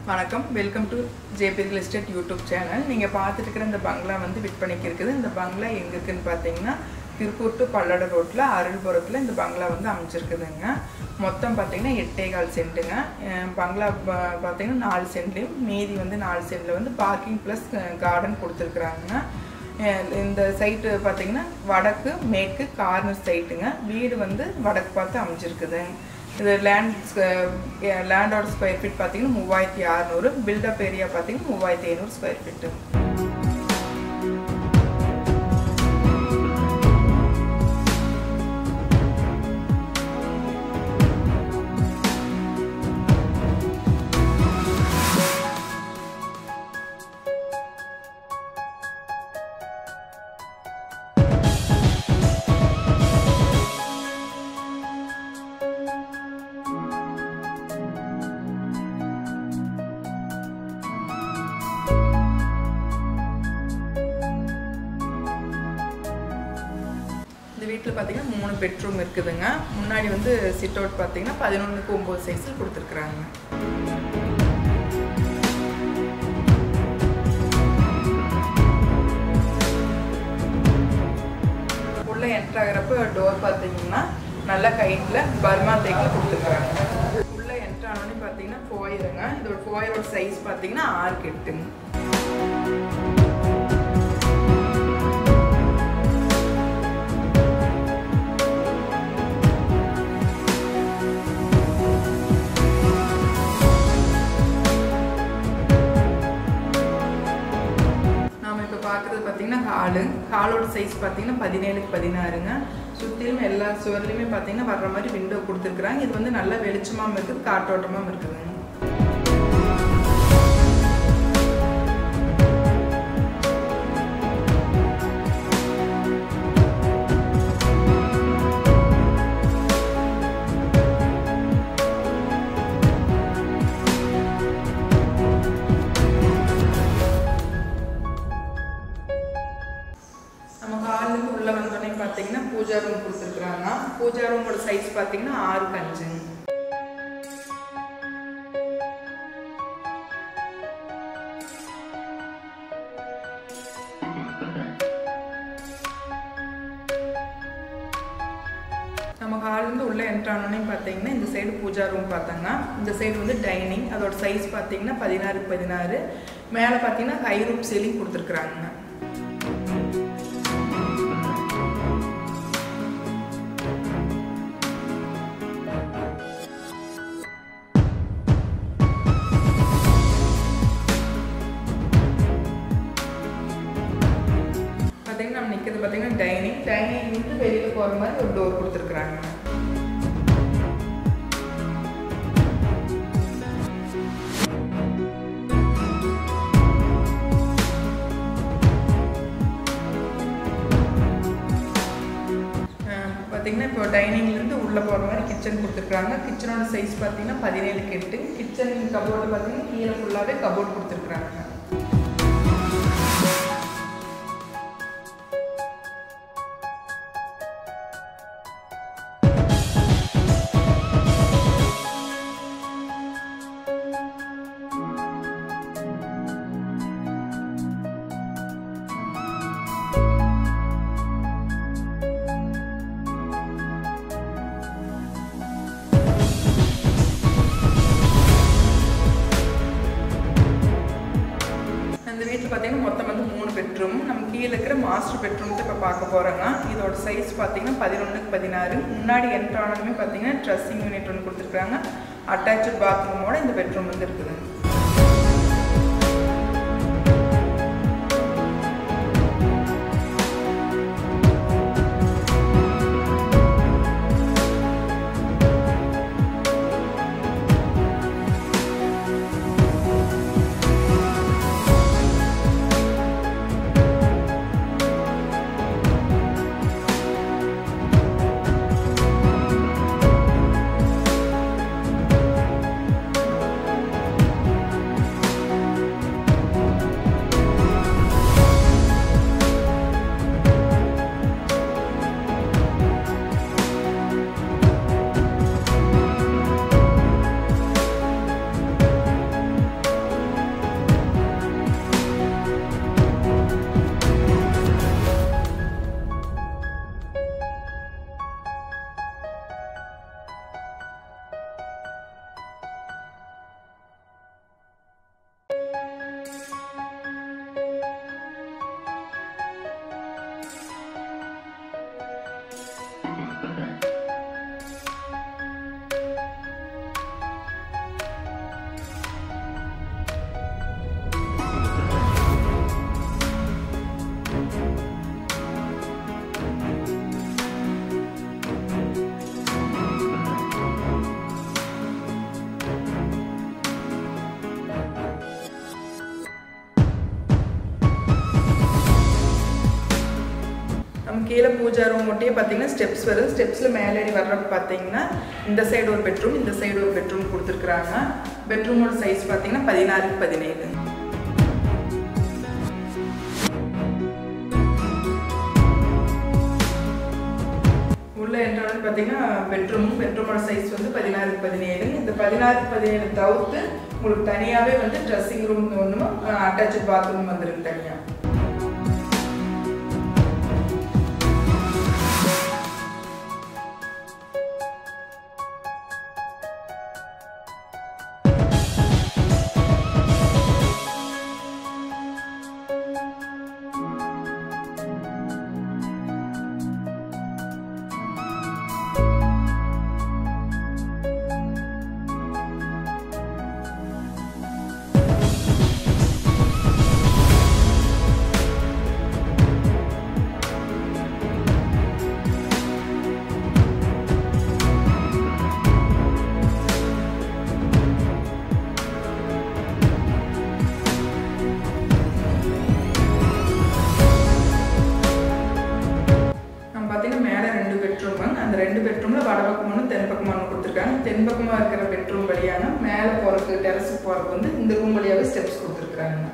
வணக்கம் welcome to JP real estate YouTube channel நீங்கள் பார்த்துட்டு இருக்கிற இந்த பங்களா வந்து விற்பனைக்கு இருக்குது இந்த பங்களா எங்கே இருக்குன்னு பார்த்தீங்கன்னா திருப்பூர் டு பல்லட ரோட்டில் அருள்புரத்தில் இந்த பங்களா வந்து அமைச்சிருக்குதுங்க மொத்தம் பார்த்தீங்கன்னா எட்டே கால் சென்ட்டுங்க அஹ் பங்களா பா- பார்த்தீங்கன்னா நாலு சென்ட்லேயும் மீதி வந்து நாலு சென்டில் வந்து பார்க்கிங் ப்ளஸ் கார்டன் கொடுத்துருக்குறாங்க அஹ் இந்த சைட்டு பார்த்தீங்கன்னா வடக்கு மேற்கு கார்னர் சைட்டுங்க வீடு வந்து வடக்கு பார்த்து அமைஞ்சிருக்குது இது லேண்ட் லேண்டோட ஸ்கொயர் ஃபீட் பார்த்தீங்கன்னா மூவாயிரத்தி அறநூறு பில்டப் ஏரியா பார்த்தீங்கன்னா மூவாயிரத்தி ஐநூறு ஸ்கொயர் ஃபீட்டு இந்த வீட்டில் பார்த்தீங்கன்னா மூணு பெட்ரூம் இருக்குதுங்க முன்னாடி வந்து சிட் அவுட் பார்த்தீங்கன்னா பதினொன்றுக்கு ஒம்பது சைஸில் கொடுத்துருக்குறாங்க உள்ள என்ட்ரு ஆகிறப்ப டோர் பார்த்தீங்கன்னா நல்ல கைட்டில் பர்மா தேக்கில் கொடுத்துருக்குறாங்க உள்ள என்ட்ரு ஆனோடனே பார்த்தீங்கன்னா ஃபோயருங்க இதோட ஃபோயரோட சைஸ் பார்த்தீங்கன்னா ஆறுக்கு எட்டுங்க நாம இப்போ பார்க்குறது பார்த்தீங்கன்னா ஹாலு ஹாலோட சைஸ் பார்த்தீங்கன்னா பதினேழுக்கு பதினாறுங்க சுற்றிலும் எல்லா சுவர்லையுமே பார்த்தீங்கன்னா வர்ற மாதிரி விண்டோ கொடுத்துருக்குறாங்க இது வந்து நல்ல வெளிச்சமாகவும் இருக்குது காற்றோட்டமாகவும் இருக்குதுங்க நம்ம ஹாலுக்கு உள்ளே வந்தோடனே பார்த்தீங்கன்னா பூஜா ரூம் கொடுத்துருக்குறாங்க பூஜா ரூமோட சைஸ் பார்த்தீங்கன்னா ஆறுக்கு அஞ்சுங்க நம்ம ஹால்லேருந்து உள்ளே என்ட்ரானோடனே பார்த்தீங்கன்னா இந்த சைடு பூஜா ரூம் பார்த்தாங்க இந்த சைடு வந்து டைனிங் அதோட சைஸ் பார்த்தீங்கன்னா பதினாறுக்கு பதினாறு மேலே பார்த்தீங்கன்னா ஹை ரூப் சீலிங் கொடுத்துருக்குறாங்க பார்த்தீங்கன்னா நம்ம நிற்கிறது பார்த்தீங்கன்னா டைனிங் டைனிங் வந்து வெளியில் போகிற மாதிரி ஒரு டோர் கொடுத்துருக்குறாங்க பார்த்தீங்கன்னா இப்போ டைனிங்லேருந்து உள்ளே போகிற மாதிரி கிச்சன் கொடுத்துருக்குறாங்க கிச்சனோட சைஸ் பார்த்தீங்கன்னா பதினேழுக்கு எட்டு கிச்சன் கபோர்டு பார்த்தீங்கன்னா கீழே ஃபுல்லாகவே கபோர்டு கொடுத்துருக்குறாங்க அந்த வீட்டில் பார்த்தீங்கன்னா மொத்தம் வந்து மூணு பெட்ரூம் நம்ம கீழே இருக்கிற மாஸ்டர் பெட்ரூம் தான் இப்போ பார்க்க போகிறோங்க இதோட சைஸ் பார்த்தீங்கன்னா பதினொன்றுக்கு பதினாறு முன்னாடி என்ட்ரு ஆனதுமே பார்த்தீங்கன்னா ட்ரெஸ்ஸிங் யூனிட் ஒன்று கொடுத்துருக்காங்க அட்டாச்சு பாத்ரூமோட இந்த பெட்ரூம் வந்து இருக்குது கீழே பூஜா ரூம் ஒட்டியே பார்த்தீங்கன்னா ஸ்டெப்ஸ் வரும் ஸ்டெப்ஸில் மேலேறி வர்றப்ப பார்த்தீங்கன்னா இந்த சைடு ஒரு பெட்ரூம் இந்த சைடு ஒரு பெட்ரூம் கொடுத்துருக்குறாங்க பெட்ரூமோட சைஸ் பார்த்தீங்கன்னா பதினாறுக்கு பதினேழு உள்ள என்ட்ரானு பார்த்தீங்கன்னா பெட்ரூம் பெட்ரூமோட சைஸ் வந்து பதினாறுக்கு பதினேழு இந்த பதினாறுக்கு பதினேழு தவிர்த்து உங்களுக்கு தனியாகவே வந்து ட்ரெஸ்ஸிங் ரூம் ஒன்றும் அட்டாச்சு பாத்ரூம் வந்துருக்கு தனியாக நம்ம பார்த்தீங்கன்னா மேலே ரெண்டு பெட்ரூம் அந்த ரெண்டு பெட்ரூமில் வடபக்கம் ஒன்று தென்பக்கம் ஒன்று கொடுத்துருக்காங்க தென்பக்கமாக இருக்கிற பெட்ரூம் வழியான மேலே போகிறதுக்கு டெரஸுக்கு போகிறதுக்கு வந்து இந்த ரூம் வழியாகவே ஸ்டெப்ஸ் கொடுத்துருக்குறாங்க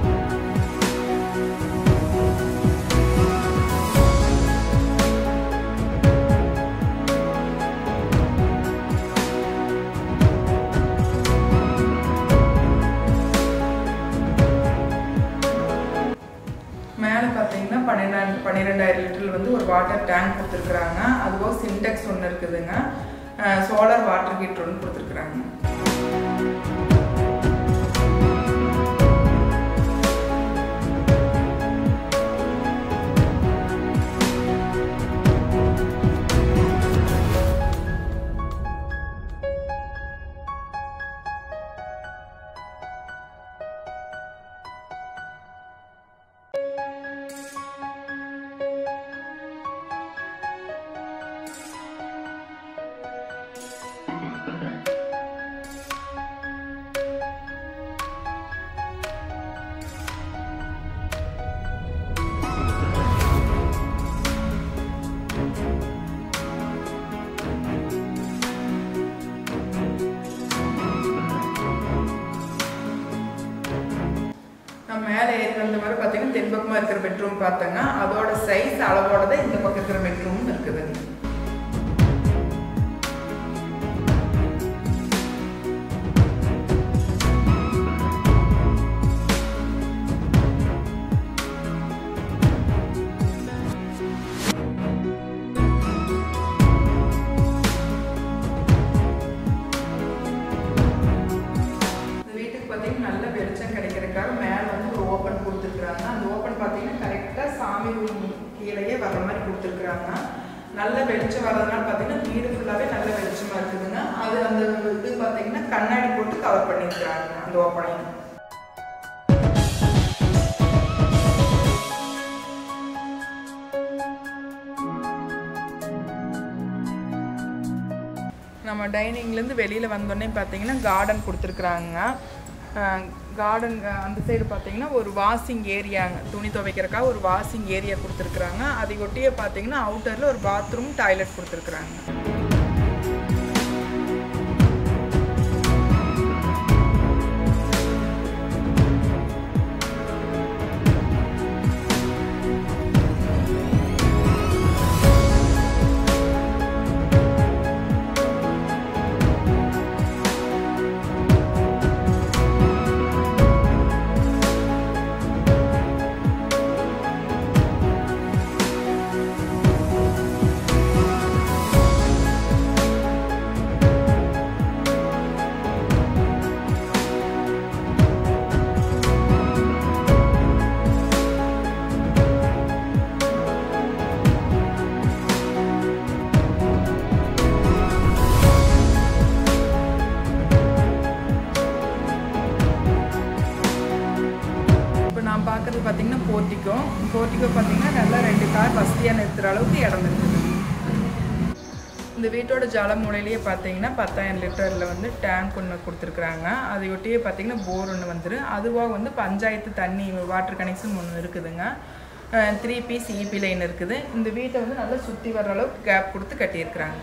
மேலே பார்த்தீங்கன்னா பன்னிரெண்டாயிரம் பன்னிரெண்டாயிரம் லிட்டரில் வந்து ஒரு வாட்டர் டேங்க் கொடுத்துருக்குறாங்க அதுபோக சின்டெக்ஸ் ஒன்று இருக்குதுங்க சோலார் வாட்டர் ஹீட்டர் ஒன்று கொடுத்துருக்குறாங்க நம்ம மேலே ஏறி வந்த மாதிரி பார்த்தீங்கன்னா தென்பக்கமாக இருக்கிற பெட்ரூம் பார்த்தோங்க அதோட சைஸ் அளவோட தான் இந்த பக்கம் இருக்கிற பெட்ரூம் இருக்குதுங்க இந்த வீட்டுக்கு பார்த்தீங்கன்னா நல்ல வெளிச்சம் கிடைக்கிறதுக்காக மேலே வந்து ஒரு ஓப்பன் கொடுத்துருக்குறாங்க அந்த ஓப்பன் பார்த்தீங்கன்னா கரெக்டாக சாமி ரூம் கீழேயே வர்ற மாதிரி கொடுத்துருக்குறாங்க நல்ல வெளிச்சம் வர்றதுனால பார்த்தீங்கன்னா வீடு ஃபுல்லாகவே நல்ல வெளிச்சமாக இருக்குதுங்க அது அந்த இது பார்த்தீங்கன்னா கண்ணாடி போட்டு கவர் பண்ணியிருக்கிறாங்க அந்த ஓப்பனையும் நம்ம டைனிங்லேருந்து வெளியில் வந்தோடனே பார்த்தீங்கன்னா கார்டன் கொடுத்துருக்குறாங்க கார்டன் அந்த சைடு பார்த்தீங்கன்னா ஒரு வாஷிங் ஏரியாங்க துணி துவைக்கிறக்காக ஒரு வாஷிங் ஏரியா கொடுத்துருக்குறாங்க அதை ஒட்டியே பார்த்தீங்கன்னா அவுட்டரில் ஒரு பாத்ரூம் டாய்லெட் கொடுத்துருக்குறாங்க இப்போ நான் பார்க்குறது பார்த்தீங்கன்னா போர்ட்டிக்கோ போர்ட்டிக்கோ பார்த்தீங்கன்னா நல்லா ரெண்டு கார் வசதியாக நிறுத்துற அளவுக்கு இடம் இருக்குது இந்த வீட்டோட ஜல மூலையிலேயே பார்த்தீங்கன்னா பத்தாயிரம் லிட்டரில் வந்து டேங்க் ஒன்று கொடுத்துருக்குறாங்க அதையொட்டியே பார்த்தீங்கன்னா போர் ஒன்று வந்துரு அதுவாக வந்து பஞ்சாயத்து தண்ணி வாட்டர் கனெக்ஷன் ஒன்று இருக்குதுங்க த்ரீ பீஸ் இபி லைன் இருக்குது இந்த வீட்டை வந்து நல்லா சுற்றி வர்ற அளவுக்கு கேப் கொடுத்து கட்டியிருக்கிறாங்க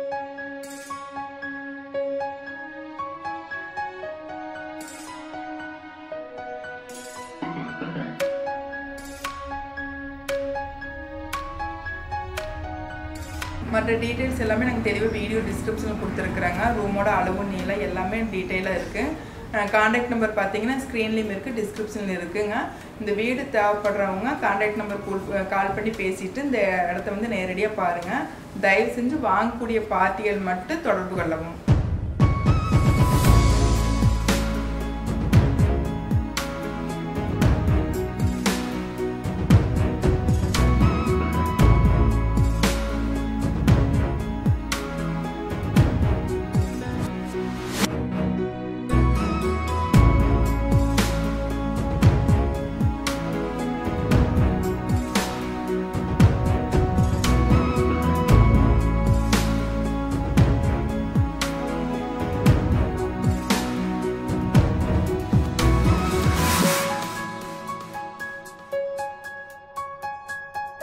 மற்ற டீட்டெயில்ஸ் எல்லாமே நாங்கள் தெளிவாக வீடியோ டிஸ்கிரிப்ஷனில் கொடுத்துருக்குறாங்க ரூமோட அளவு நீளம் எல்லாமே டீட்டெயிலாக இருக்குது காண்டாக்ட் நம்பர் பார்த்தீங்கன்னா ஸ்க்ரீன்லேயும் இருக்குது டிஸ்கிரிப்ஷனில் இருக்குங்க இந்த வீடு தேவைப்படுறவங்க காண்டாக்ட் நம்பர் கால் பண்ணி பேசிட்டு இந்த இடத்த வந்து நேரடியாக பாருங்கள் தயவு செஞ்சு வாங்கக்கூடிய பார்ட்டிகள் மட்டும் தொடர்பு கொள்ளவும்